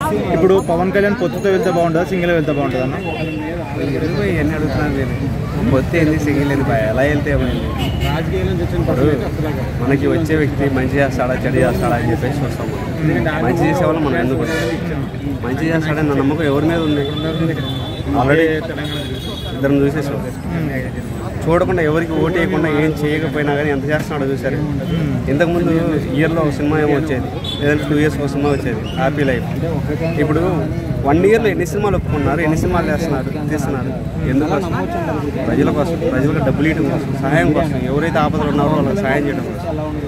ఇప్పుడు పవన్ కళ్యాణ్ పొత్తుతో వెళ్తే బాగుంటుందా సింగిల్ వెళ్తే బాగుంటుందా అన్న ఎందుకు ఇవన్నీ అడుగుతున్నారు నేను పొత్తి ఏంది సింగిల్ ఏంది భయ ఎలా వెళ్తే ఏమైంది ఇప్పుడు మనకి వచ్చే వ్యక్తి మంచి చేస్తాడా చెడు చేస్తాడా అని చెప్పేసి చూస్తాం మనం. మంచి చేసేవాళ్ళు మనం ఎందుకు వస్తాం? మంచి చేస్తాడని నా నమ్మకం ఎవరి మీద ఉంది ఆల్రెడీ ఇద్దరిని చూసేసాం చూడకుండా ఎవరికి ఓటు వేయకుండా ఏం చేయకపోయినా కానీ ఎంత చేస్తున్నాడో చూసారు ఇంతకుముందు ఇయర్లో ఒక సినిమా ఏమో వచ్చేది లేదంటే టూ ఇయర్స్ ఒక సినిమా వచ్చేది హ్యాపీ లైఫ్ ఇప్పుడు వన్ ఇయర్లో ఎన్ని సినిమాలు ఒప్పుకున్నారు ఎన్ని సినిమాలు చేస్తున్నారు తీస్తున్నారు ఎందుకోసం ప్రజల కోసం ప్రజలకు డబ్బులు ఇవ్వడం కోసం సహాయం కోసం ఎవరైతే ఆపదలు ఉన్నారో వాళ్ళకి సహాయం చేయడం కోసం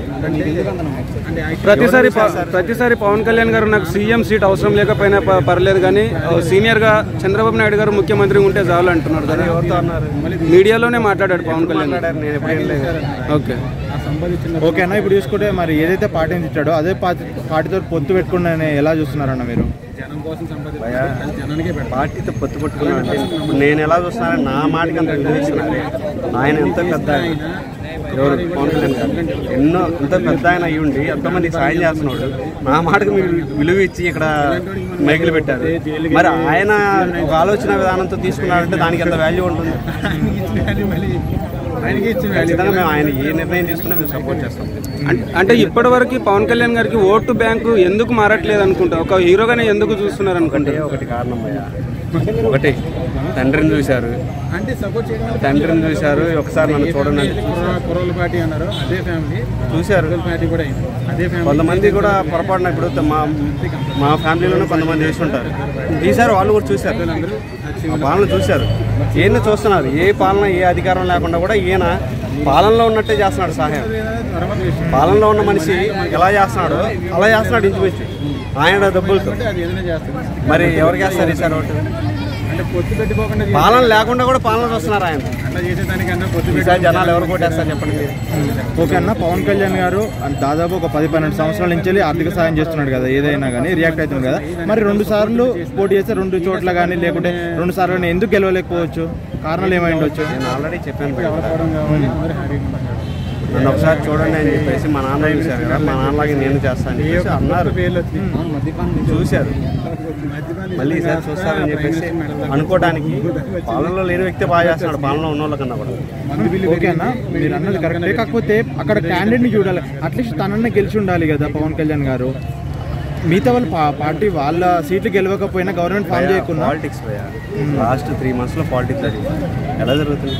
ప్రతిసారి ప- ప్రతిసారి పవన్ కళ్యాణ్ గారు నాకు సీఎం సీట్ అవసరం లేకపోయినా ప- పర్లేదు కానీ సీనియర్ గా చంద్రబాబు నాయుడు గారు ముఖ్యమంత్రి ఉంటే చాలు అంటున్నారు కదా ఎవరితో అన్నారు మీడియాలోనే మాట్లాడాడు పవన్ కళ్యాణ్ గారు. మాట్లాడారు నేను ఎప్పుడు లేదు ఓకే ఓకే అన్న ఇప్పుడు చూసుకుంటే మరి ఏదైతే పార్టీని ఇచ్చాడో అదే పార్టీ పార్టీతో పొత్తు పెట్టుకుని ఎలా చూస్తున్నారన్న మీరు భయ్యా, పార్టీతో పొత్తు పట్టుకున్నాను అంటే ఇప్పుడు నేను ఎలా చూస్తున్నాను నా మాటకి అంత విలువ ఇచ్చినారే ఆయన ఎంత పెద్ద ఆయన ఎవరు పవన్ కళ్యాణ్ గారు ఎన్నో ఎంత పెద్ద ఆయన అయ్యి ఉండి ఎంతమందికి సాయం చేస్తున్నాడు నా మాటకు మీరు విలువ ఇచ్చి ఇక్కడ మైకులు పెట్టారు మరి ఆయన ఒక ఆలోచన విధానంతో తీసుకున్నారంటే దానికి ఎంత వాల్యూ ఉంటుంది ఖచ్చితంగా మేము ఆయన ఏ నిర్ణయం తీసుకున్నా మేము సపోర్ట్ చేస్తాం అం- అంటే ఇప్పటి వరకు పవన్ కళ్యాణ్ గారికి ఓటు బ్యాంకు ఎందుకు మారట్లేదు అనుకుంటా ఒక హీరోగానే ఎందుకు చూస్తున్నారు అనుకుంటా ఒకటే ఒకటి కారణం అయ్యా ఒకటి తండ్రిని చూశారు అంటే సపోర్ట్ చేయడం తండ్రిని చూశారు ఒకసారి నన్ను చూడండి అంటే కుర్రోళ్ళ పార్టీ అన్నారు అదే ఫ్యామిలీ చూశారు పార్టీ కూడా అయింది అదే ఫ్యామిలీ కొంతమంది కూడా పొరపాటున ఇప్పుడు మా మా ఫ్యామిలీలోనే కొంతమంది వేసి ఉంటారు తీశారు వాళ్ళు కూడా చూశారు ఆ పాలన చూశారు ఈయన చూస్తున్నారు ఏ పాలన ఏ అధికారం లేకుండా కూడా ఈయన పాలనలో ఉన్నట్టే చేస్తున్నాడు సహాయం తర్వాత విషయం పాలనలో ఉన్న మనిషి ఎలా చేస్తున్నాడో అలా చేస్తున్నాడు ఇంచుమించు ఆయన డబ్బులతో అది ఏదైనా చేస్తుంది మరి ఎవరికి వేస్తారు ఈసారి ఓటు అంటే పొత్తు పెట్టుకోకుండా పాలన లేకుండా కూడా పాలన చూస్తున్నారు ఆయన అట్లా చేసేదానికన్నా పొత్తు ఈసారి జనాలు ఎవరు కొట్టేస్తారు చెప్పండి మీరు ఓకే అన్న పవన్ కళ్యాణ్ గారు దాదాపు ఒక పది పన్నెండు సంవత్సరాల నుంచి వెళ్ళి ఆర్థిక సాయం చేస్తున్నాడు కదా ఏదైనా కానీ రియాక్ట్ అవుతుంది కదా మరి రెండు సార్లు పోటీ చేస్తే రెండు చోట్ల కానీ లేకుంటే రెండు సార్లు కానీ ఎందుకు గెలవలేకపోవచ్చు కారణాలు ఏమై ఉండొచ్చు నేను ఆల్రెడీ చెప్పాను భయ్యా. పెట్టుకోవడం కావాలి అందరూ హ్యాపీగా ఉండాలి. నన్ను ఒకసారి చూడండి అని చెప్పేసి మా నాన్న చూశారు కదా మా నాన్నలాగే నేను చేస్తాను అని చెప్పేసి అన్నారు పేర్లు వచ్చినాయి చూశారు మళ్ళీ ఈసారి చూస్తారని చెప్పేసి అనుకోవడానికి పాలనలో లేని వ్యక్తి బాగా చేస్తున్నాడు పాలనలో ఉన్న వాళ్ళకన్నా కూడా ఓకే అన్న మీరు అన్నది కరెక్టే కాకపోతే అక్కడ క్యాండిడేట్ ని చూడాలి అట్లీస్ట్ తనన్న గెలిచి ఉండాలి కదా పవన్ కళ్యాణ్ గారు మిగతా వాళ్ళ పా- పార్టీ వాళ్ళ సీట్లు గెలవకపోయినా గవర్నమెంట్ ఫామ్ చేయకుండా పాలిటిక్స్ భయ్యా లాస్ట్ త్రీ మంత్స్లో పాలిటిక్స్ జరిగింది ఎలా జరుగుతుంది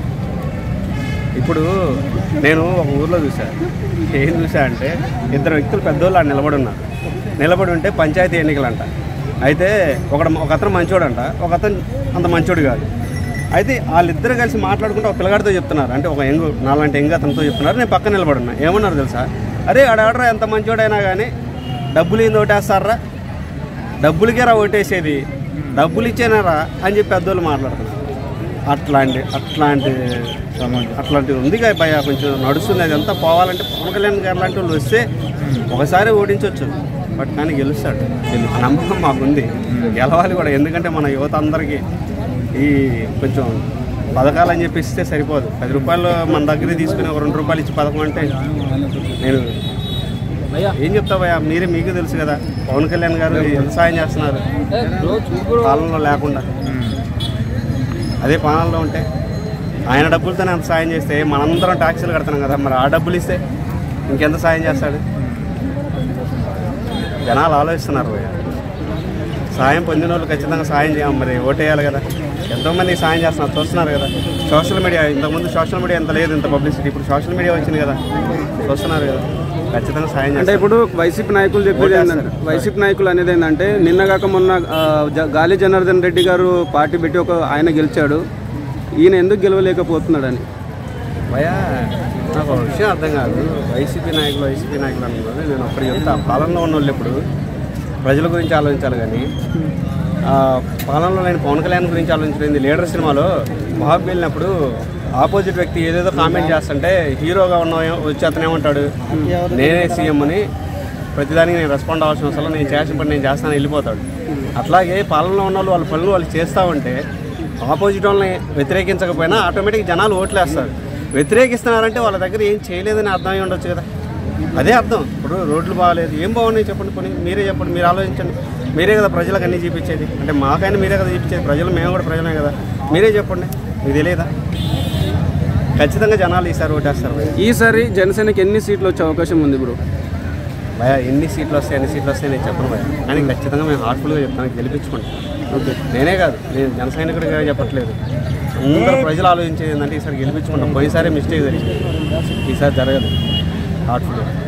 ఇప్పుడు నేను ఒక ఊర్లో చూశాను ఏం చూసా అంటే ఇద్దరు వ్యక్తులు పెద్దోళ్ళు ఆడ నిలబడి ఉన్నారు నిలబడి ఉంటే పంచాయతీ ఎన్నికలు అంట అయితే ఒక ఒక అతను మంచోడంట ఒక అతను అంత మంచోడు కాదు అయితే వాళ్ళిద్దరు కలిసి మాట్లాడుకుంటూ ఒక పిల్లగాడితో చెప్తున్నారు అంటే ఒక ఎంగు నాలాంటి ఎంగు అతనితో చెప్తున్నారు నేను పక్కన నిలబడి ఉన్నా ఏమన్నారు తెలుసా అరే ఆడాడరా ఎంత మంచోడైనా కానీ డబ్బులు ఏంది ఓటేస్తారా డబ్బులకే రా ఓటేసేది డబ్బులు ఇచ్చేనారా అని చెప్పి పెద్దోళ్ళు మాట్లాడుతున్నారు అట్లాంటి అట్లాంటి అట్లాంటిది ఉంది కదా భయ కొంచెం నడుస్తుంది అదంతా పోవాలంటే పవన్ కళ్యాణ్ గారు లాంటి వాళ్ళు వస్తే ఒకసారి ఓడించవచ్చు బట్ కానీ గెలుస్తాడు ఆ నమ్మకం మాకుంది గెలవాలి కూడా ఎందుకంటే మన యువత అందరికీ ఈ కొంచెం పథకాలు అని చెప్పి ఇస్తే సరిపోదు పది రూపాయలు మన దగ్గర తీసుకుని ఒక రెండు రూపాయలు ఇచ్చి పథకం అంటే నేను ఏం చెప్తావయ్యా మీరే మీకు తెలుసు కదా పవన్ కళ్యాణ్ గారు ఎంత సాయం చేస్తున్నారు పాలనలో లేకుండా అదే పాలనలో ఉంటే ఆయన డబ్బులతోనే అంత సాయం చేస్తే మనందరం ట్యాక్సీలు కడతాం కదా మరి ఆ డబ్బులు ఇస్తే ఇంకెంత సాయం చేస్తాడు జనాలు ఆలోచిస్తున్నారు భయ్యా. సాయం పొందిన వాళ్ళు ఖచ్చితంగా సాయం చేయం మరి ఓటేయాలి కదా ఎంతోమంది సాయం చేస్తున్నారు చూస్తున్నారు కదా సోషల్ మీడియా ఇంతకుముందు సోషల్ మీడియా ఎంత లేదు ఇంత పబ్లిసిటీ ఇప్పుడు సోషల్ మీడియా వచ్చింది కదా చూస్తున్నారు కదా ఖచ్చితంగా సాయం అంటే చేస్తారు ఇప్పుడు వైసీపీ నాయకులు చెప్పేది ఏంటంటే వైసీపీ నాయకులు అనేది ఏంటంటే నిన్నగాక మొన్న ఆ, జ- గాలి జనార్దన్ రెడ్డి గారు పార్టీ పెట్టి ఒక ఆయన గెలిచాడు ఈయన ఎందుకు గెలవలేకపోతున్నాడని భయా నాకు ఒక విషయం అర్థం కాదు వైసీపీ నాయకులు వైసీపీ నాయకులు అన్నారు నేను అప్పుడు చెప్తా పాలనలో ఉన్న వాళ్ళు ఇప్పుడు ప్రజల గురించి ఆలోచించాలి కానీ ఆ, పాలనలో నేను పవన్ కళ్యాణ్ గురించి ఆలోచించింది లీడర్ సినిమాలో బాబు వెళ్ళినప్పుడు ఆపోజిట్ వ్యక్తి ఏదేదో కామెంట్ చేస్తుంటే హీరోగా ఉన్న వచ్చి అతను ఏమంటాడు నేనే సీఎం అని ప్రతిదానికి నేను రెస్పాండ్ అవ్వాల్సిన అవసరం లేదు, నేను చేసిన పని నేను చేస్తాను వెళ్ళిపోతాడు అట్లాగే పాలనలో ఉన్న వాళ్ళు వాళ్ళ పనులు వాళ్ళు చేస్తూ ఉంటే ఆపోజిట్ వాళ్ళని వ్యతిరేకించకపోయినా ఆటోమేటిక్ జనాలు ఓట్లేస్తారు వ్యతిరేకిస్తున్నారంటే వాళ్ళ దగ్గర ఏం చేయలేదని అర్థం అయి ఉండొచ్చు కదా అదే అర్థం ఇప్పుడు రోడ్లు బాగాలేదు ఏం బాగున్నాయి చెప్పండి కొన్ని మీరే చెప్పండి మీరు ఆలోచించండి మీరే కదా ప్రజలకు అన్నీ చూపించేది అంటే మాకైనా మీరే కదా చూపించేది ప్రజలు మేము కూడా ప్రజలమే కదా మీరే చెప్పండి మీకు తెలియదా ఖచ్చితంగా జనాలు ఈసారి ఓటేస్తారు భయ్యా. ఈసారి జనసేనకి ఎన్ని సీట్లు వచ్చే అవకాశం ఉంది బ్రో భయ ఎన్ని సీట్లు వస్తాయి ఎన్ని సీట్లు వస్తాయి నేను చెప్పను భయ కానీ ఖచ్చితంగా మేము హార్ట్ఫుల్గా చెప్తాను గెలిపించుకుంటాం ఓకే నేనే కాదు నేను జన సైనికుడిగా చెప్పట్లేదు అందరూ ప్రజలు ఆలోచించేది ఏంటంటే ఈసారి గెలిపించుకుంటాం పోయినసారి మిస్టేక్ జరిగింది ఈసారి జరగదు హార్ట్ఫుల్గా